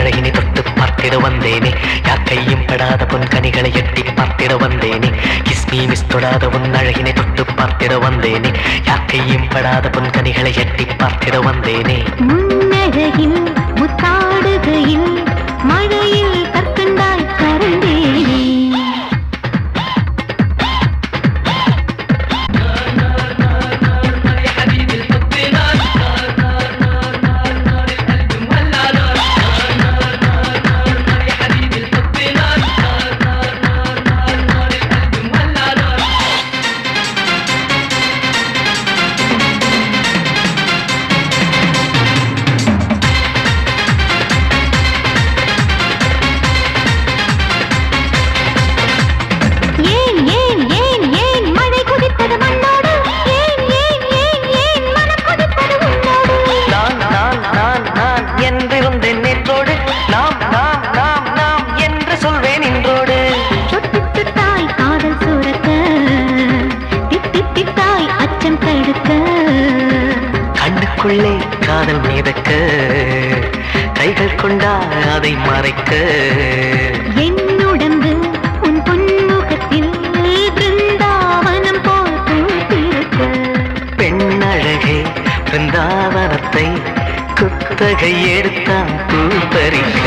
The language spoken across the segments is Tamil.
அழகினை தொட்டு பார்த்திட வந்தேனே யார் கையும் படாத பொன் கனிகளை எட்டி பார்த்திட வந்தேனே கிஸ்மி மிஸ் தொடாத உன் அழகினை தொட்டு பார்த்திட வந்தேனே யார் கையும் படாத பொன் கனிகளை எட்டி பார்த்திட வந்தேனே முன்னழகில் முத்தாடுகையில் மழையில் கற்கண்டாய் கரண்டேனே ஏன் ஏன் ஏன் ஏன் மழை குதித்தது மண்ணோடு ஏன் ஏன் ஏன் ஏன் மனம் குதித்தது உன்னோடு நான் நான் நான் நான் என்றிருந்தேன் நேற்றோடு நாம் நாம் நாம் நாம் என்று சொல்வேன் இன்றோடு சொட்டு தாய் காதல் சுரக்க திட்டி திட்டாய் அச்சம் தடுக்க கண்ணுக்குள்ளே காதல் மிதக்க கைகள் கொண்டா அதை மறைக்க என்னுடம்பு உன் பொன்முகத்தில் பிருந்தாவனம் போல் பூத்திருக்க பெண்ணழகே பிருந்தாவனத்தை குத்தகை எடுத்தான் பூ பறிக்க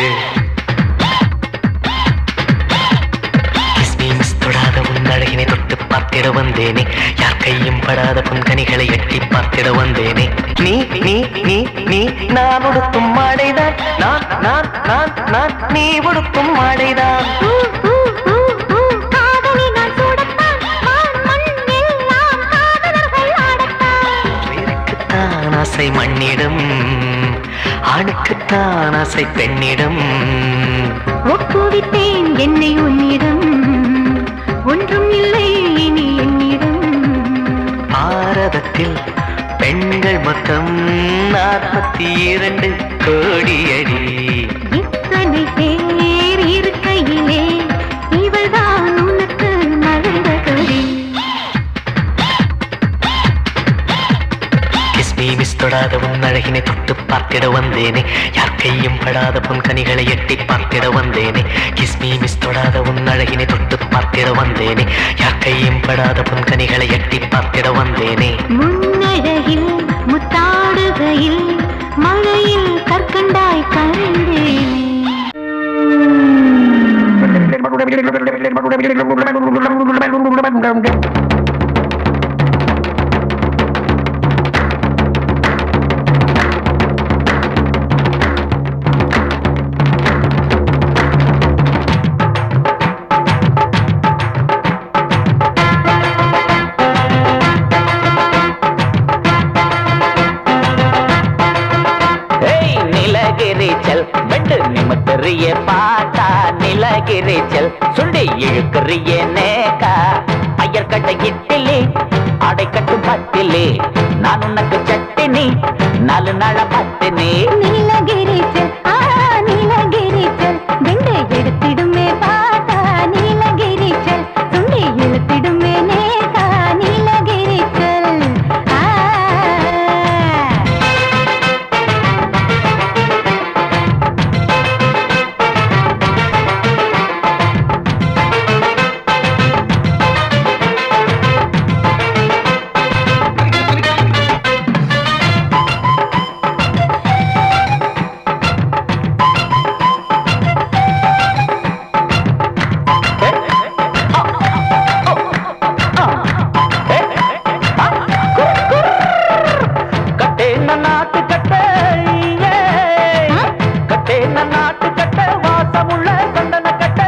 கிஸ்மி மிஸ் தொடாத உன் அழகினை தொட்டு பார்த்திட வந்தேனே யார் கையும் படாத புன்கனிகளை எட்டி பார்த்திட வந்தேனே நீ நீ நீ நீ நான் உடுத்தும் மாடைதான் நான் நான் நான் நான் நீ உடுத்தும் மாடைதான் ஊ, ஊ, ஊ, ஊ, காதலினால் சூடத்தான் வான் மண் எல்லாம் காதலர்கள் ஆடத்தான் உயிருக்குத்தான் ஆசை மண்ணிடம் ஆணுக்குத்தான் ஆசை பெண்ணிடம் ஒப்புவித்தேன் என்னை உன்னிடம் ஒன்றும் இல்லை இனி என்னிடம் பாரதத்தில் பெண்கள் மொத்தம் நாற்பத்தி இரண்டு கோடியடி இத்தனை பேர் இருக்கையிலே இவள்தான் உனக்கு நடந்த கதி கிஸ்மி மிஸ் தொடாத உன் அழகினை தொட்டு பார்த்திட வந்தேனே யார் கையும் படாத பொன் கனிகளை எட்டி பார்த்திட வந்தேனே கிஸ்மி மிஸ் தொடாத உன் அழகினை தொட்டு பார்த்திட வந்தேனே யார் கையும் படாத பொன் கனிகளை எட்டி பார்த்திட வந்தேனே முன்னழகில் முத்தாடுகையில் மழையில் கற்கண்டாய் கரைந்தேனே ஏய் நிலகிரிச்சல் வெட்டு நிமித்தறிய பாட்டா நிலகிரிச்சல் சுண்டி இழுக்கறிய நேக்கா ஐயர்கட்ட இட்டிலி அடைக்கட்டு பத்திலி நான் உனக்கு சட்டினி நாலு நாள பத்தினி நீலகிரிச்சல் ஆ நீலகிரிச்சல் வெண்டை எடுத்திடுமே பாத்தா நீலகிரிச்சல் சுண்டி இழுத்திடுமே நேகா நீலகிரிச்சல் ஆ கட்டேன நாட்டு கட்ட கட்டேன நாட்டு கட்ட வாசமுள்ள சந்தன கட்ட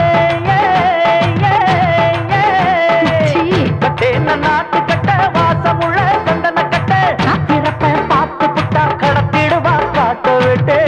சீ. கட்டேன நாட்டு கட்ட வாசமுள்ள சந்தன கட்ட பிறப்ப பார்த்து புட்டா கடத்திடுவா காட்ட விட்டு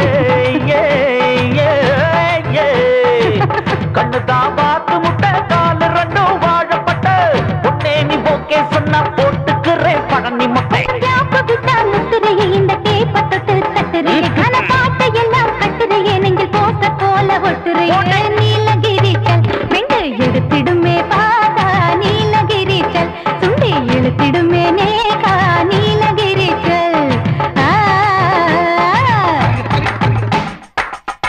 கண்ணு தான் பார்த்து முட்டை காலு ரெண்டும் வாழப்பட்ட உன்னே நீ ஓகே சொன்னா போட்டுக்கிறேன் பழனி முட்டை யாப்பு விட்டா முத்துரையே இந்த கேப்ப தொட்டு தட்டுரையே கன பாட்டை எல்லாம் கட்டுரையே நெஞ்சில் போஸ்டர் போல ஒட்டுரையே நீலகிரிச்சல் வெண்டு எடுத்திடுமே பாதா நீலகிரிச்சல் சுண்டி இழுத்திடுமே நேகா நீலகிரிச்சல் ஆ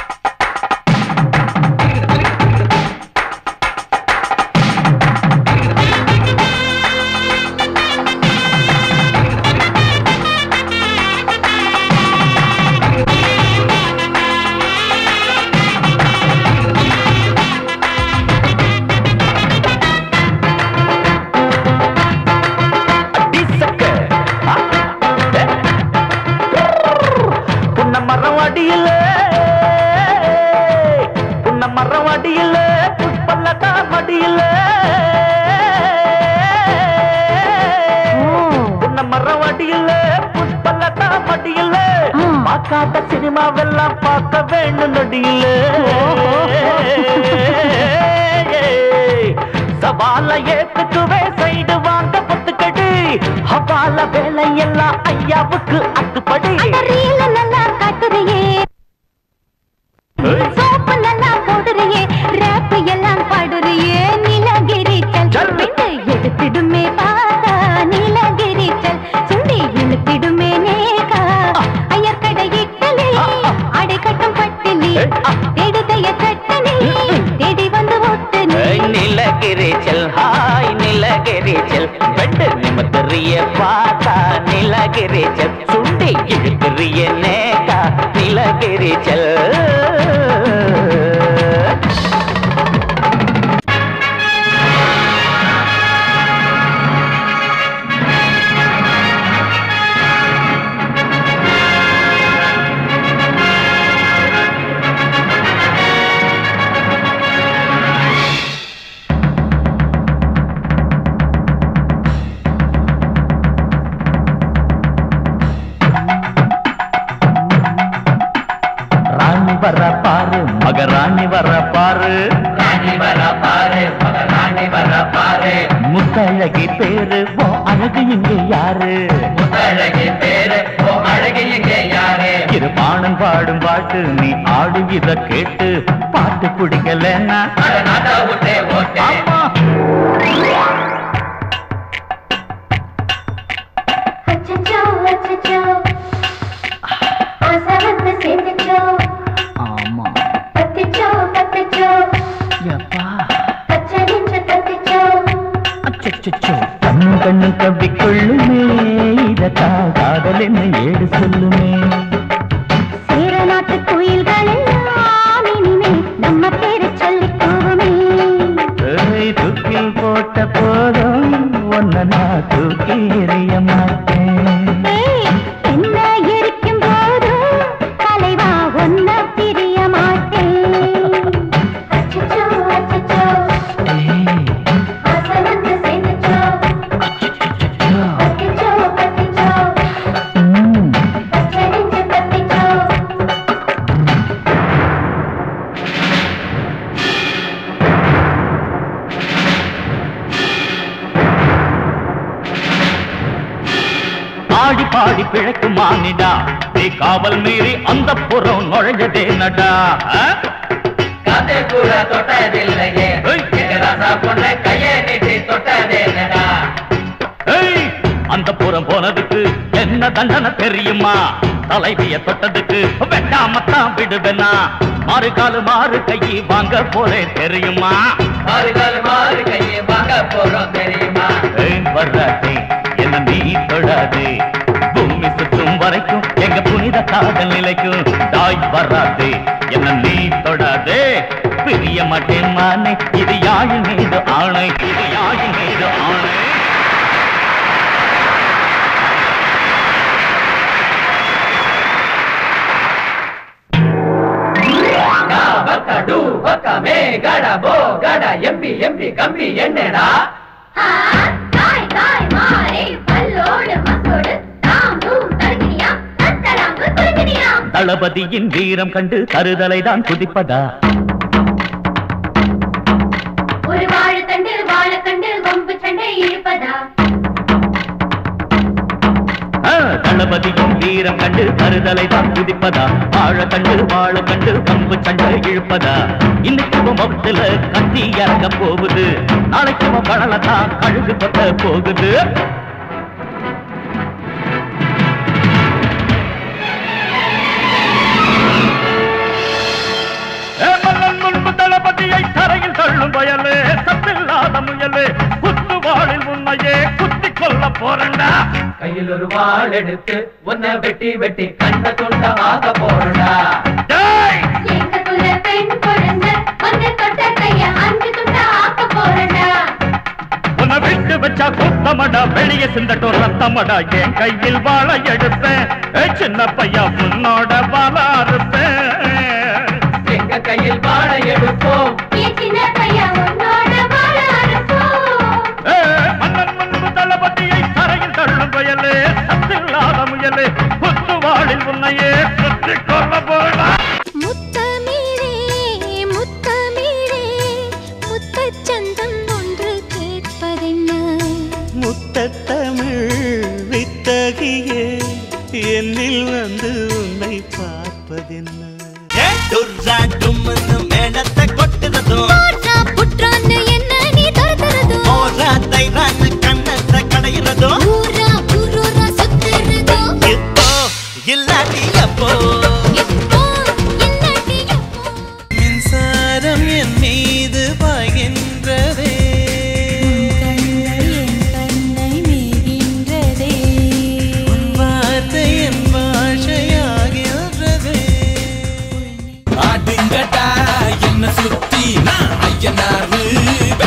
மடியில ஆ. பார்க்காத சினிமாவெல்லாம் பார்க்க வேண்டும் நொடியில சவால ஏத்துக்குவே சைடு வாங்க பொத்துக்கடி ஹவால வேலையெல்லாம் ஐயாவுக்கு அத்துப்படி அந்த ரீல நல்லா காட்டுறியே சோப்பு நல்லா போடுறியே ரேப் எல்லாம் பாடுறியே நீலகிரி சல். சல் விட்டு எடுத்திடுமே பாதா நீலகிரி சல் சுண்டி இழுத்திடுமே நேகா ஐயர் கடை இட்டலி ஆ. அடை கட்டும் பட்டிலி ஏய், ஆ. தேடுதைய சட்டனி தேடி வந்து ஒட்டு நீ நிலகிரி செல் ஹாய் நிலகிரி செல் பெண்டு நிமத்தறிய பார்த்தா நிலகிரி செல் சுண்டி இழுக்கிறிய நேக்கா நிலகிரி செல் ராணி வர பாரு மகராணி வர பாரு ராணி வர பாரு ராணி வர பாரு முத்தழகி பேரு ஓ அழகு இங்க யாரு முத்தழகி பேரு ஓ அழகு இங்கே யாரு இரு பாணன் பாடும் பாட்டு நீ ஆடு இத கேட்டு பாட்டு பிடிக்கலன்னா அட நாட்டா விட்டே ஓட்டே ஆமா அச்சச்சோ அச்சச்சோ ஆசை வந்து சேர்ந்துச்சோ ஆமா பத்திச்சோ பத்திச்சோ எப்பா பச்சை நின்று பத்திச்சோ அச்சச்சோ கண்ணு கண்ணு கவ்விக்கொள்ளுமே இதத்தா காதல் என்ன ஏடு சொல்லுமே சேர நாட்டு குயில்கள் எல்லாம் இனிமே நம்ம பேரை சொல்லி கூவுமே ஏய், தூக்கில் போட்ட போதும் ஒன்ன நான் தூக்கி எறிய மாட்டேன் ஏய், என்ன எரிக்கும் போது தலைவா ஒன்ன பிரிய மாட்டேன் அச்சச்சோ அச்சச்சோ ஏய், ஆசை வந்து சேர்ந்துச்சோ அச்சச்சோ. பத்திச்சோ பத்திச்சோ ம், பச்சை நின்று பத்திச்சோ ஆடி பாடி பிழைக்கும் மானிடா நீ காவல் மீறி அந்த புறம் நுழைஞ்சதே நடா ஆ? காத்தே கூட தொட்டதில்லையே ஏய். எங்க ராசா பொண்ண கையை நீட்டி தொட்டதே நடா ஏய், அந்த புறம் போனதுக்கு என்ன தண்டனை தெரியுமா தலைவிய தொட்டதுக்கு வெட்டாமத்தான் விடுவேனா மாறு காலு மாறு கையை வாங்க போறேன் தெரியுமா மாறு கால் மாறு கையை வாங்க போறோம் தெரியுமா ஏய், வராதே என்ன நீ தொடாதே பூமி சுத்தும் வரைக்கும் எங்க புனித காதல் நிலைக்கும் தாய் வராதே என்ன நீ தொடாதே பிரிய மாட்டேன் மானே இது யாழின் மீது ஆணை இது யாழின் மீது ஆணை கா பக்க டு பக்க மே கட போ கட எம்பி எம்பி கம்பி என்னடா தாய் தாய் மாறே பல்லோடு மசோடு தாம் தூம் தருகினியா தத்தலாங்கு துருகினியா தளபதியின் வீரம் கண்டு தருதலை தான் குதிப்பதா ஒரு வாழைத்தண்டு வாழைக்கண்டு வம்பு சண்டை இழுப்பதா ஆ, தளபதியின் வீரம் கண்டு தருதலை தான் குதிப்பதா வாழ கண்டு வாழ கண்டு பம்பு சண்டை இழுப்பதா இன்னைக்கு உன் முகத்துல கத்தி இறங்க போகுது நாளைக்கு உன் கடலை தான் கழுகு பத்த போகுது ஏமல்லன் முன்பு தளபதியை தரையில் தள்ளும் பயலே சத்தில்லாத முயலே குத்து வாழில் உன்னையே குத்தி கொல்ல போறண்டா கையில் ஒரு வாள் எடுத்து உன்னை வெட்டி வெட்டி கண்ட துண்டமாக போறடா டேய்! எங்க குல பெண் குழந்தை வந்து தொட்ட கைய அஞ்சு துண்டா ஆக்க போறடா உன்னை விட்டு வச்சா குத்தமடா வெளியே சிந்தட்டும் ரத்தமடா என் கையில் வாழ எடுப்பேன் ஏய், சின்ன பையா உன்னோட வாழ அறுப்பேன் எங்க கையில் வாழை எடுப்போம் ஏ சின்ன பையன் உன்னோட வாழ அறுப்போம் மன்னன் முன்பு தளபதியை தரையில் தள்ளும் பயலே சத்தில்லாத முயலே குத்து டும்ரா டும்னு மேளத்தை கொட்டுறதும் போட்றா புட்றான்னு என்ன நீ துரத்துறதோ ஓரா தைரான்னு கண்ணத்தை கடையிறதும் ஊரா ஊரூரா சுத்துறதோ இப்போ இல்லாட்டி அப்போ எப்போ இல்லாட்டி எப்போ மின்சாரம் என் மீது பாய்கின்றதே வார்த்தை என் பாஷையாகின்றதே ஆடுங்கடா என்ன சுத்தி நான் ஐயனாரு